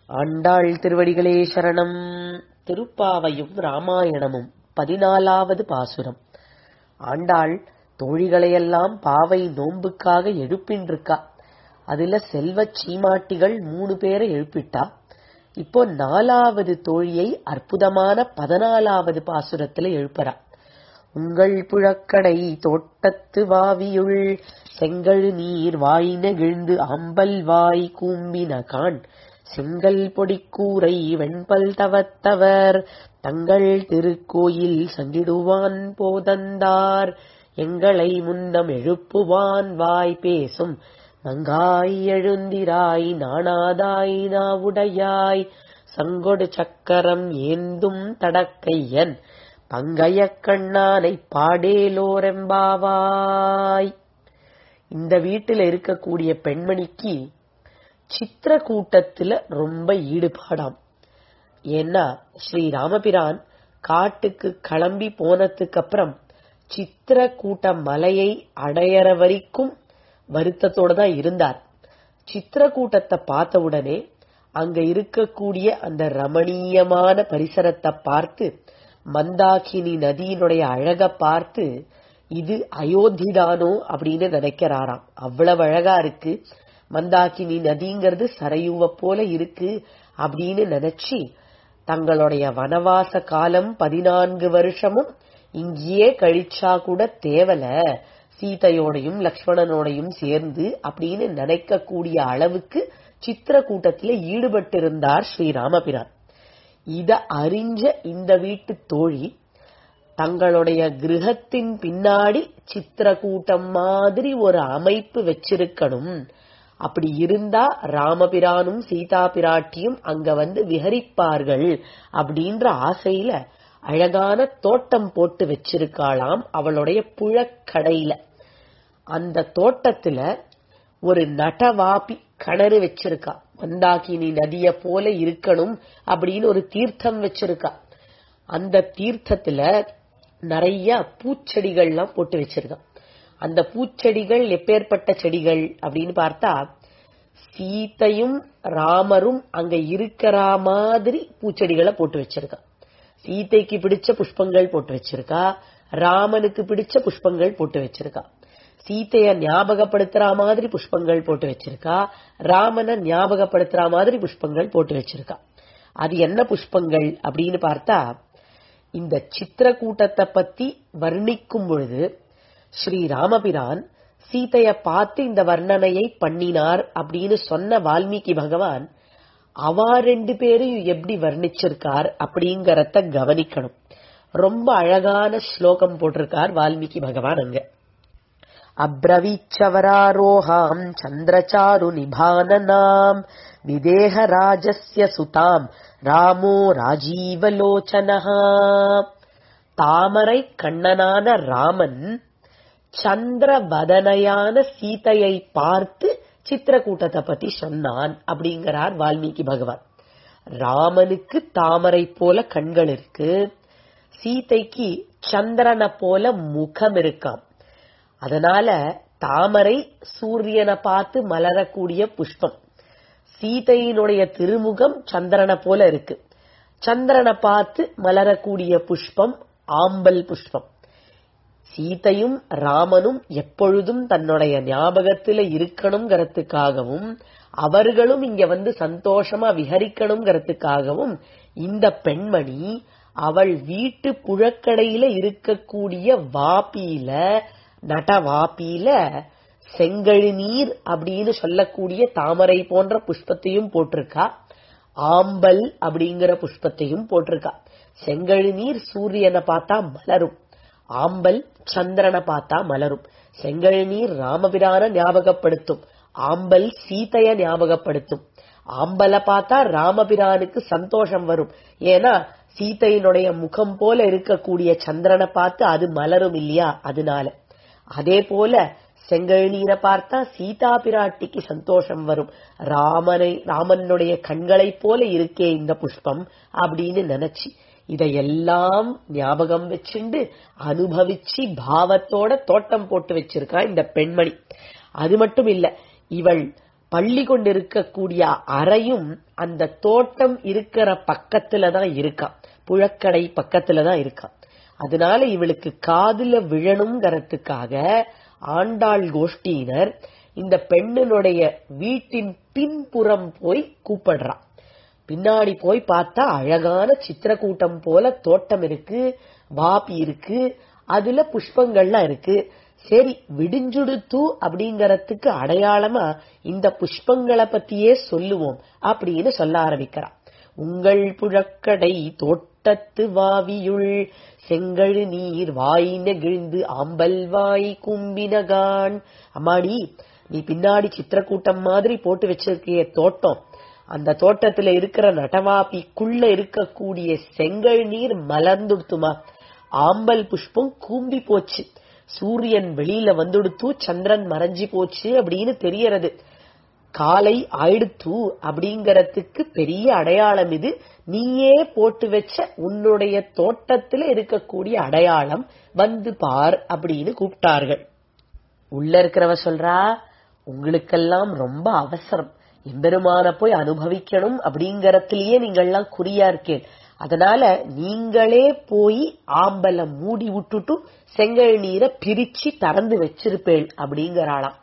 ஆண்டாள் திருவடிகளே சரணம் திருப்பாவையும் ராமாயணமும் பதினாலாவது பாசுரம் ஆண்டாள் தோழிகளையெல்லாம் பாவை நோன்புக்காக எழுப்பின்றிருக்கா அதுல செல்வச் சீமாட்டிகள் மூணு பேரை எழுப்பிட்டா இப்போ நாலாவது தோழியை அற்புதமான பதினாலாவது பாசுரத்துல எழுப்புறா உங்கள் புழக்கடை தோட்டத்து வாவியுள் செங்கழு நீர் வாய் நெகிழ்ந்து ஆம்பல் வாய் கூம்பின காண் செங்கல் பொடிக்கூரை வெண்பல் தவத்தவர் தங்கள் திருக்கோயில் சங்கிடுவான் போதந்தார் எங்களை முன்னம் எழுப்புவான் வாய் பேசும் மங்காய் எழுந்திராய் நாணாதாய் நாவுடையாய் சங்கொடு சக்கரம் ஏந்தும் தடக்கையன் பங்கைய கண்ணானை பாடேலோரெம்பாவாய் இந்த வீட்டுல இருக்கக்கூடிய பெண்மணிக்கு சித்திரக்கூட்டத்துல ரொம்ப ஈடுபாடாம் ஏன்னா ஸ்ரீ ராமபிரான் காட்டுக்கு கிளம்பி போனதுக்கு அப்புறம் சித்திரக்கூட்ட மலையை அடையற வரைக்கும் வருத்தத்தோட தான் இருந்தார் சித்திரக்கூட்டத்தை பார்த்த உடனே அங்க இருக்கக்கூடிய அந்த ரமணீயமான பரிசரத்தை பார்த்து மந்தாகினி நதியினுடைய அழக பார்த்து இது அயோத்திதானோ அப்படின்னு நினைக்கிறாராம் அவ்வளவு அழகா இருக்கு மந்தாகினி நதிங்கிறது சரையுவ போல இருக்கு அப்படின்னு நினைச்சு தங்களுடைய வனவாச காலம் பதினான்கு வருஷமும் இங்கேயே கழிச்சா கூட தேவல சீதையோடையும் லக்ஷ்மணனோடையும் சேர்ந்து அப்படின்னு நினைக்கக்கூடிய அளவுக்கு சித்திரக்கூட்டத்தில ஈடுபட்டிருந்தார் ஸ்ரீராமபிரான் இத அறிஞ்ச இந்த வீட்டு தோழி தங்களுடைய கிரகத்தின் பின்னாடி சித்திரக்கூட்டம் மாதிரி ஒரு அமைப்பு வச்சிருக்கணும் அப்படி இருந்தா ராமபிரானும் சீதா பிராட்டியும் அங்க வந்து விஹரிப்பார்கள் அப்படின்ற ஆசையில அழகான தோட்டம் போட்டு வச்சிருக்காளாம் அவளுடைய புழக்கடையில அந்த தோட்டத்துல ஒரு நடவாப்பி கிணறு வச்சிருக்கா மந்தாகினி நதிய போல இருக்கணும் அப்படின்னு ஒரு தீர்த்தம் வச்சிருக்கா அந்த தீர்த்தத்துல நிறைய பூச்செடிகள்லாம் போட்டு வச்சிருக்கா அந்த பூச்செடிகள் எப்பேற்பட்ட செடிகள் அப்படின்னு பார்த்தா சீத்தையும் ராமரும் அங்க இருக்கிற மாதிரி பூச்செடிகளை போட்டு வச்சிருக்கா சீதைக்கு பிடிச்ச புஷ்பங்கள் போட்டு வச்சிருக்கா ராமனுக்கு பிடிச்ச புஷ்பங்கள் போட்டு வச்சிருக்கா சீத்தைய ஞாபகப்படுத்துற மாதிரி புஷ்பங்கள் போட்டு வச்சிருக்கா ராமனை ஞாபகப்படுத்துற மாதிரி புஷ்பங்கள் போட்டு வச்சிருக்கா அது என்ன புஷ்பங்கள் அப்படின்னு பார்த்தா இந்த சித்திரக்கூட்டத்தை பத்தி வர்ணிக்கும் பொழுது ஸ்ரீ ராமபிரான் சீதைய பார்த்து இந்த வர்ணனையை பண்ணினார் அப்படின்னு சொன்ன வால்மீகி பகவான் அவா ரெண்டு பேரையும் எப்படி வர்ணிச்சிருக்கார் அப்படிங்கறத கவனிக்கணும் ரொம்ப அழகான ஸ்லோகம் போட்டிருக்கார் வால்மீகி பகவான் அங்க அப்ரவீச்சவராரோஹாம் சந்திரச்சாரு நிபானனாம் விதேக ராஜஸ்ய சுதாம் ராமோ ராஜீவலோச்சனஹா தாமரை கண்ணனான ராமன் சந்திரவதனையான சீதையை பார்த்து சித்திரக்கூட்டத்தை பத்தி சொன்னான் அப்படிங்கிறார் வால்மீகி பகவான் ராமனுக்கு தாமரை போல கண்கள் இருக்கு சீதைக்கு சந்திரனை போல முகம் இருக்காம் அதனால தாமரை சூரியனை பார்த்து மலரக்கூடிய புஷ்பம் சீதையினுடைய திருமுகம் சந்திரனை போல இருக்கு சந்திரனை பார்த்து மலரக்கூடிய புஷ்பம் ஆம்பல் புஷ்பம் சீதையும் ராமனும் எப்பொழுதும் தன்னுடைய ஞாபகத்துல இருக்கணுங்கிறதுக்காகவும் அவர்களும் இங்க வந்து சந்தோஷமா விஹரிக்கணுங்கிறதுக்காகவும் இந்த பெண்மணி அவள் வீட்டு புழக்கடையில இருக்கக்கூடிய வாப்பியில நடவாப்பியில செங்கழு நீர் அப்படின்னு சொல்லக்கூடிய தாமரை போன்ற புஷ்பத்தையும் போட்டிருக்கா ஆம்பல் அப்படிங்கிற புஷ்பத்தையும் போட்டிருக்கா செங்கழு நீர் சூரியனை பார்த்தா மலரும் ஆம்பல் சந்திரனை பார்த்தா மலரும் செங்கழு நீர் ராமபிரான ஞாபகப்படுத்தும் ஆம்பல் சீதைய ஞாபகப்படுத்தும் ஆம்பலை பார்த்தா ராமபிரானுக்கு சந்தோஷம் வரும் ஏன்னா சீதையினுடைய முகம் போல இருக்கக்கூடிய சந்திரனை பார்த்து அது மலரும் இல்லையா அதனால அதே போல செங்கழ் நீரை பார்த்தா சீதா பிராட்டிக்கு சந்தோஷம் வரும் ராமனை ராமனுடைய கண்களைப் போல இருக்கே இந்த புஷ்பம் அப்படின்னு நினைச்சு இதையெல்லாம் ஞாபகம் வச்சுண்டு அனுபவிச்சு பாவத்தோட தோட்டம் போட்டு வச்சிருக்கா இந்த பெண்மணி அது மட்டும் இல்ல இவள் பள்ளி கொண்டிருக்கக்கூடிய அறையும் அந்த தோட்டம் இருக்கிற பக்கத்துல தான் இருக்கான் புழக்கடை பக்கத்துல தான் இருக்கான் அதனால இவளுக்கு காதுல விழணுங்கிறதுக்காக ஆண்டாள் கோஷ்டியினர் இந்த பெண்ணினுடைய வீட்டின் பின்புறம் போய் கூப்பிடுறான் பின்னாடி போய் பார்த்தா அழகான சித்திரக்கூட்டம் போல தோட்டம் இருக்கு வாபி இருக்கு அதுல புஷ்பங்கள்லாம் இருக்கு சரி விடிஞ்சுடுத்து அப்படிங்கறதுக்கு அடையாளமா இந்த புஷ்பங்களை பத்தியே சொல்லுவோம் அப்படின்னு சொல்ல ஆரம்பிக்கிறான் உங்கள் புழக்கடை தோட்டத்து வாவியுள் செங்கழு நீர் வாய் நெகிழ்ந்து ஆம்பல் வாய் கும்பினகான் அம்மாடி நீ பின்னாடி சித்திரக்கூட்டம் மாதிரி போட்டு வச்சிருக்கிய தோட்டம் அந்த தோட்டத்துல இருக்கிற நட்டவாப்பிக்குள்ள இருக்கக்கூடிய செங்கல் நீர் மலர்ந்துடுத்துமா ஆம்பல் புஷ்பம் கூம்பி போச்சு சூரியன் வெளியில வந்துடுத்து சந்திரன் மறைஞ்சு போச்சு அப்படின்னு தெரியறது காலை ஆயிடுத்து அப்படிங்கறதுக்கு பெரிய அடையாளம் இது நீயே போட்டு வச்ச உன்னுடைய தோட்டத்துல இருக்கக்கூடிய அடையாளம் வந்து பார் அப்படின்னு கூப்பிட்டார்கள் உள்ள இருக்கிறவ சொல்றா உங்களுக்கெல்லாம் ரொம்ப அவசரம் எம்பெருமான போய் அனுபவிக்கணும் அப்படிங்கறதுலயே நீங்கள்லாம் குறியா இருக்கேன் அதனால நீங்களே போய் ஆம்பலம் மூடி விட்டுட்டு செங்கல் நீரை பிரிச்சு திறந்து வச்சிருப்பேள் அப்படிங்கறாளாம்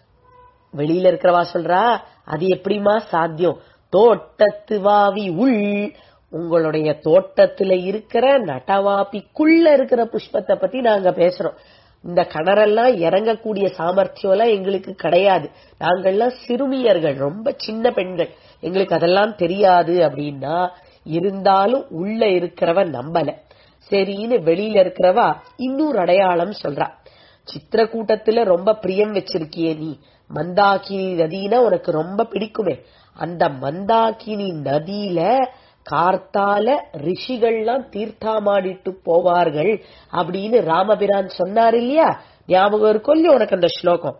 வெளியில இருக்கிறவா சொல்றா அது எப்படிமா சாத்தியம் தோட்டத்து வாவி உள் உங்களுடைய தோட்டத்துல இருக்கிற நட்டவாப்பிக்குள்ள இருக்கிற புஷ்பத்தை பத்தி நாங்க பேசுறோம் இந்த கணரெல்லாம் இறங்கக்கூடிய சாமர்த்தியம் எல்லாம் எங்களுக்கு கிடையாது நாங்கள்லாம் சிறுமியர்கள் ரொம்ப சின்ன பெண்கள் எங்களுக்கு அதெல்லாம் தெரியாது அப்படின்னா இருந்தாலும் உள்ள இருக்கிறவ நம்பல சரின்னு வெளியில இருக்கிறவா இன்னொரு அடையாளம் சொல்றா சித்திரக்கூட்டத்துல ரொம்ப பிரியம் வச்சிருக்கியே நீ மந்தாகினி நதினா உனக்கு ரொம்ப பிடிக்குமே அந்த மந்தாகினி நதியில கார்த்தால ரிஷிகள்லாம் தீர்த்தாமாடிட்டு போவார்கள் அப்படின்னு ராமபிரான் சொன்னார் இல்லையா ஞாபகம் இருக்கும் இல்லையா உனக்கு அந்த ஸ்லோகம்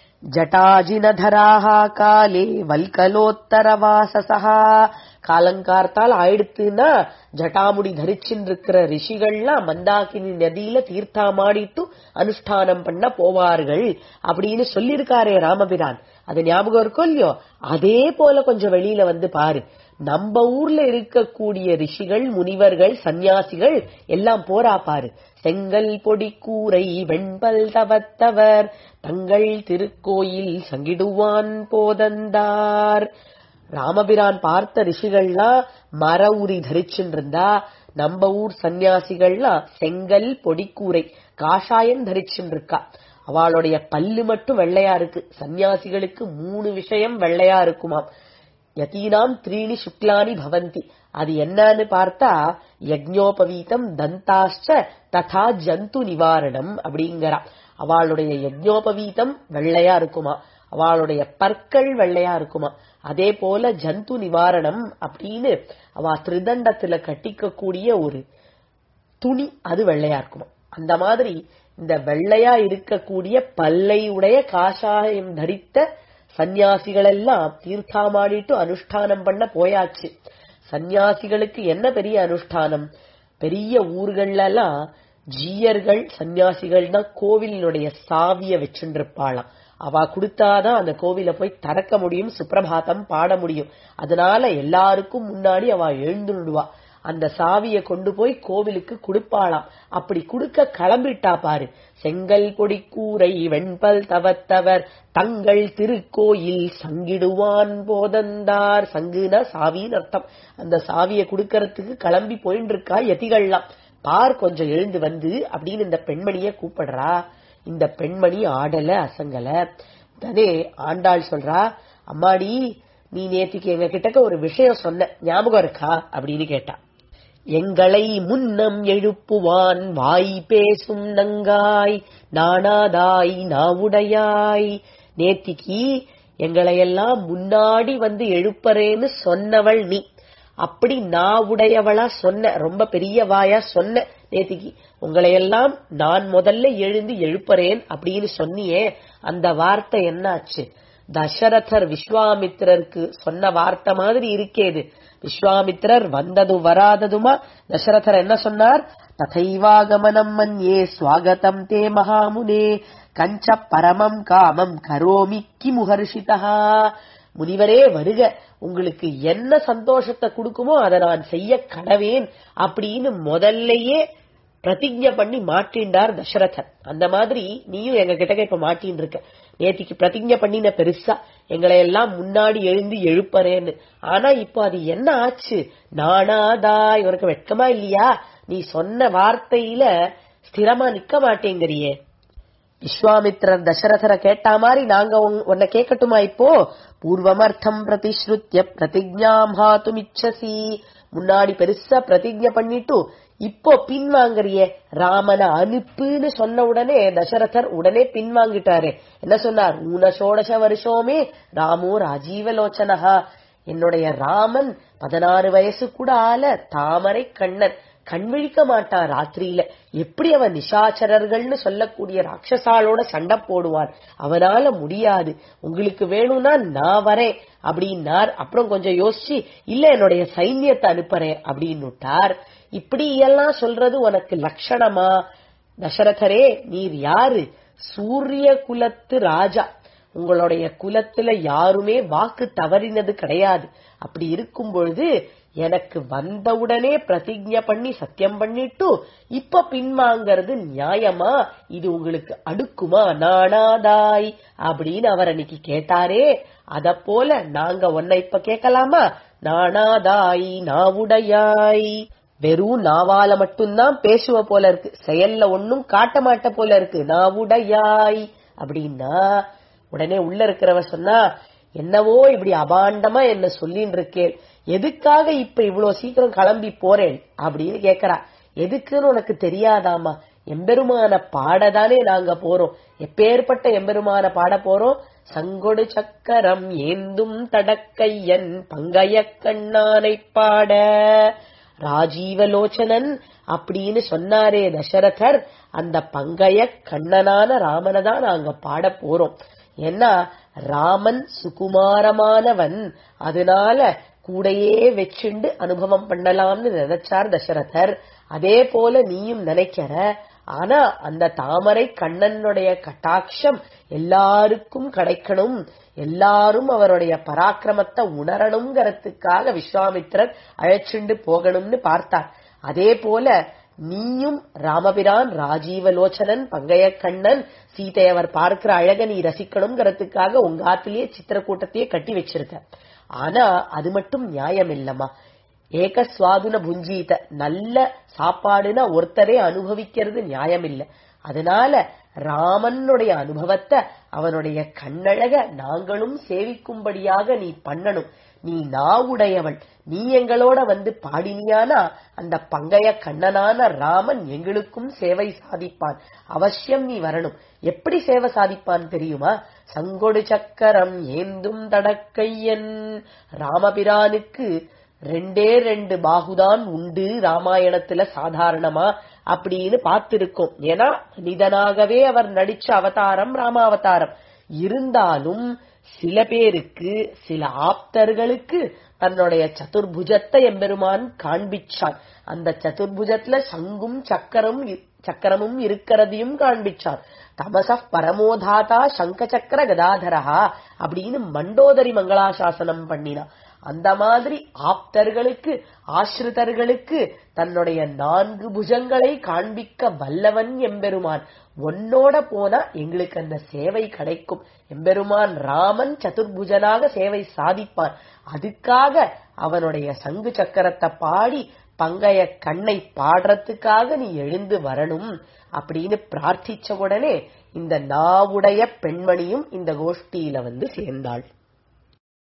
ஜட்டாஜினதராக காலே வல்கலோத்தர வாசசா காலங்கார்த்தால் ஆயிடுத்துன்னா ஜட்டாமுடி தரிச்சுன்னு இருக்கிற ரிஷிகள்லாம் மந்தாகினி நதியில தீர்த்தாமாடிட்டு அனுஷ்டானம் பண்ண போவார்கள் அப்படின்னு சொல்லியிருக்காரே ராமபிரான் அது ஞாபகம் இருக்கும் இல்லையோ அதே போல கொஞ்சம் வெளியில வந்து பாரு நம்ம ஊர்ல இருக்கக்கூடிய ரிஷிகள் முனிவர்கள் சந்நியாசிகள் எல்லாம் போரா பாரு செங்கல் பொடி கூரை வெண்பல் தவத்தவர் தங்கள் திருக்கோயில் சங்கிடுவான் போதந்தார் ராமபிரான் பார்த்த ரிஷிகள்லாம் மர உரி தரிச்சுட்டு இருந்தா நம்ம ஊர் சந்நியாசிகள்லாம் செங்கல் பொடிக்கூரை காஷாயம் தரிச்சுட்டு இருக்கா அவளுடைய பல்லு மட்டும் வெள்ளையா இருக்கு சந்நியாசிகளுக்கு மூணு விஷயம் வெள்ளையா இருக்குமாம் யதீனாம் த்ரீணி சுக்லானி பவந்தி அது என்னன்னு பார்த்தா யஜ்ஞோபவீதம் தந்தாஷ்ட ததா ஜந்து நிவாரணம் அப்படிங்கிறா அவளுடைய யஜ்ஞோபவீதம் வெள்ளையா இருக்குமா அவளுடைய பற்கள் வெள்ளையா இருக்குமா அதே போல ஜந்து நிவாரணம் அப்படின்னு அவ திருதண்டத்துல கட்டிக்கக்கூடிய ஒரு துணி அது வெள்ளையா இருக்குமா அந்த மாதிரி இந்த வெள்ளையா இருக்கக்கூடிய பல்லை உடைய காஷாயம் தரித்த சந்நியாசிகள் எல்லாம் தீர்த்தாமாடிட்டு அனுஷ்டானம் பண்ண போயாச்சு சந்நியாசிகளுக்கு என்ன பெரிய அனுஷ்டானம் பெரிய ஊர்கள்ல எல்லாம் ஜீயர்கள் சந்நியாசிகள் தான் கோவிலினுடைய சாவிய வச்சுருப்பாளாம் அவ கொடுத்தாதான் அந்த கோவில போய் திறக்க முடியும் சுப்பிரபாதம் பாட முடியும் அதனால எல்லாருக்கும் முன்னாடி அவ எழுந்துடுவா அந்த சாவிய கொண்டு போய் கோவிலுக்கு கொடுப்பாளாம் அப்படி கொடுக்க கிளம்பிட்டா பாரு செங்கல் பொடி கூரை வெண்பல் தவத்தவர் தங்கள் திருக்கோயில் சங்கிடுவான் போதந்தார் சங்குனா சாவின்னு அர்த்தம் அந்த சாவிய கொடுக்கறதுக்கு கிளம்பி போயின்னு இருக்கா யதிகள்லாம் பார் கொஞ்சம் எழுந்து வந்து அப்படின்னு இந்த பெண்மணிய கூப்பிடுறா இந்த பெண்மணி ஆடல அசங்கல அதே ஆண்டாள் சொல்றா அம்மாடி நீ நேத்திக்கு எங்க கிட்டக்க ஒரு விஷயம் சொன்ன ஞாபகம் இருக்கா அப்படின்னு கேட்டா எங்களை முன்னம் எழுப்புவான் வாய் பேசும் நங்காய் நாணாதாய் நாவுடையாய் நேத்திக்கு எங்களையெல்லாம் முன்னாடி வந்து எழுப்பறேன்னு சொன்னவள் நீ அப்படி நான் உடையவளா சொன்ன ரொம்ப பெரிய வாயா சொன்ன நேத்திக்கு உங்களையெல்லாம் நான் முதல்ல எழுந்து எழுப்புறேன் அப்படின்னு சொன்னியே அந்த வார்த்தை என்னாச்சு தசரதர் விஸ்வாமித்திரருக்கு சொன்ன வார்த்தை மாதிரி இருக்கேது விஸ்வாமித்திரர் வந்ததும் வராததுமா தசரதர் என்ன சொன்னார் ததைவாகமனம் மன்யே ஸ்வாகதம் தே மகாமுனே கஞ்ச பரமம் காமம் கரோமி கிமுகர்ஷிதா முனிவரே வருக உங்களுக்கு என்ன சந்தோஷத்தை கொடுக்குமோ அதை நான் செய்ய கடவேன் அப்படின்னு முதல்லயே பிரதிஜை பண்ணி மாட்டின்றார் தசரதன் அந்த மாதிரி நீயும் எங்க கிட்ட இப்ப மாட்டின்னு இருக்க நேத்திக்கு பிரதிஜை பண்ணின பெருசா எங்களை எல்லாம் முன்னாடி எழுந்து எழுப்பறேன்னு ஆனா இப்போ அது என்ன ஆச்சு நானாதா இவருக்கு வெட்கமா இல்லையா நீ சொன்ன வார்த்தையில ஸ்திரமா நிக்க மாட்டேங்கிறியே விஸ்வாமித்ரர் தசரதரை கேட்டா மாதிரி நாங்க உன்- உன்னை கேட்கட்டுமா இப்போ பூர்வமர்த்தம் பிரதிஸ்ருத்திய பிரதிஜாம் ஹாத்துமிச்சசி முன்னாடி பெருசா பிரதிஜை பண்ணிட்டு இப்போ பின்வாங்கறியே ராமனை அனுப்புன்னு சொன்ன உடனே தசரதர் உடனே பின்வாங்கிட்டாரு என்ன சொன்னார் ஊன சோடச வருஷோமே ராமோ ராஜீவலோச்சனஹா என்னுடைய ராமன் பதினாறு வயசு கூட ஆல தாமரை கண்ணன் கண் விழிக்க மாட்டான் ராத்திரியில எப்படி அவன் நிஷாச்சரர்கள்னு சொல்லக்கூடிய ராட்சசாலோட சண்டை போடுவான் அவனால முடியாது உங்களுக்கு வேணும்னா நான் வரேன் அப்படின்னார் அப்புறம் கொஞ்சம் யோசிச்சு இல்ல என்னுடைய சைன்யத்தை அனுப்புறேன் அப்படின்னுட்டார் இப்படி எல்லாம் சொல்றது உனக்கு லட்சணமா தசரதரே நீர் யாரு சூரிய குலத்து ராஜா உங்களுடைய குலத்துல யாருமே வாக்கு தவறினது கிடையாது அப்படி இருக்கும் பொழுது எனக்கு வந்தவுடனே பிரதிஜை பண்ணி சத்தியம் பண்ணிட்டு இப்ப பின்வாங்கிறது நியாயமா இது உங்களுக்கு அடுக்குமா நானாதாய் அப்படின்னு அவர் அன்னைக்கு கேட்டாரே அத போல நாங்க உன்னை இப்ப கேட்கலாமா நானாதாய் நாவுடையாய் வெறும் நாவால மட்டும்தான் பேசுவ போல இருக்கு செயல்ல ஒன்னும் காட்ட மாட்ட போல இருக்கு நாவுடையாய் அப்படின்னா உடனே உள்ள இருக்கிறவ சொன்னா என்னவோ இப்படி அபாண்டமா என்ன சொல்லின்னு இருக்கேன் எதுக்காக இப்ப இவ்வளவு சீக்கிரம் கிளம்பி போறேன் அப்படின்னு கேக்குறா எதுக்குன்னு உனக்கு தெரியாதாமா எம்பெருமான பாடதானே நாங்க போறோம் எப்பேற்பட்ட எம்பெருமான பாட போறோம் சங்கொடு சக்கரம் ஏந்தும் தடக்கையன் பங்கைய கண்ணானை பாட ராஜீவலோச்சனன் அப்படின்னு சொன்னாரே தசரதர் அந்த பங்கைய கண்ணனான ராமனை தான் நாங்க பாட போறோம் ஏன்னா ராமன் சுகுமாரமானவன் அதனால கூடையே வச்சுண்டு அனுபவம் பண்ணலாம்னு நினைச்சார் தசரதர் அதே போல நீயும் நினைக்கிற ஆனா அந்த தாமரை கண்ணனுடைய கட்டாட்சம் எல்லாருக்கும் கிடைக்கணும் எல்லாரும் அவருடைய பராக்கிரமத்தை உணரணுங்கிறதுக்காக விஸ்வாமித்திரர் அழைச்சுண்டு போகணும்னு பார்த்தார் அதே போல நீயும் ராமபிரான் ராஜீவலோச்சனன் பங்கைய கண்ணன் சீதை அவர் பார்க்கிற அழக நீ ரசிக்கணுங்கிறதுக்காக உங்க ஆத்திலேயே சித்திரக்கூட்டத்தையே கட்டி வச்சிருக்க ஆனா அது மட்டும் நியாயம் இல்லம்மா ஏக சுவாதுன புஞ்சீத நல்ல சாப்பாடுனா ஒருத்தரே அனுபவிக்கிறது நியாயம் இல்ல அதனால ராமனுடைய அனுபவத்தை அவனுடைய கண்ணழக நாங்களும் சேவிக்கும்படியாக நீ பண்ணணும் நீ நாவுடையவள் நீ எங்களோட வந்து பாடினியானா அந்த பங்கைய கண்ணனான ராமன் எங்களுக்கும் சேவை சாதிப்பான் அவசியம் நீ வரணும் எப்படி சேவை சாதிப்பான் தெரியுமா சங்கொடு சக்கரம் ஏந்தும் தடக்கையன் ராமபிரானுக்கு ரெண்டே ரெண்டு பாகுதான் உண்டு ராமாயணத்துல சாதாரணமா அப்படின்னு பார்த்திருக்கோம் ஏன்னா நிதனாகவே அவர் நடிச்ச அவதாரம் ராமாவதாரம் இருந்தாலும் சில பேருக்கு சில ஆப்தர்களுக்கு தன்னுடைய சதுர்புஜத்தை எம்பெருமான் காண்பிச்சான் அந்த சதுர்புஜத்துல சங்கும் சக்கரம் சக்கரமும் இருக்கிறதையும் காண்பிச்சான் தமச பரமோதாதா சங்க சக்கர கதாதரஹா அப்படின்னு மண்டோதரி மங்களாசாசனம் பண்ணினான் அந்த மாதிரி ஆப்தர்களுக்கு ஆசிரிதர்களுக்கு தன்னுடைய நான்கு புஜங்களை காண்பிக்க வல்லவன் எம்பெருமான் உன்னோட போனா எங்களுக்கு அந்த சேவை கிடைக்கும் எம்பெருமான் ராமன் சதுர்புஜனாக சேவை சாதிப்பான் அதுக்காக அவனுடைய சங்கு சக்கரத்தை பாடி பங்கைய கண்ணை பாடுறதுக்காக நீ எழுந்து வரணும் அப்படின்னு பிரார்த்திச்ச உடனே இந்த நாவுடைய பெண்மணியும் இந்த கோஷ்டியில வந்து சேர்ந்தாள்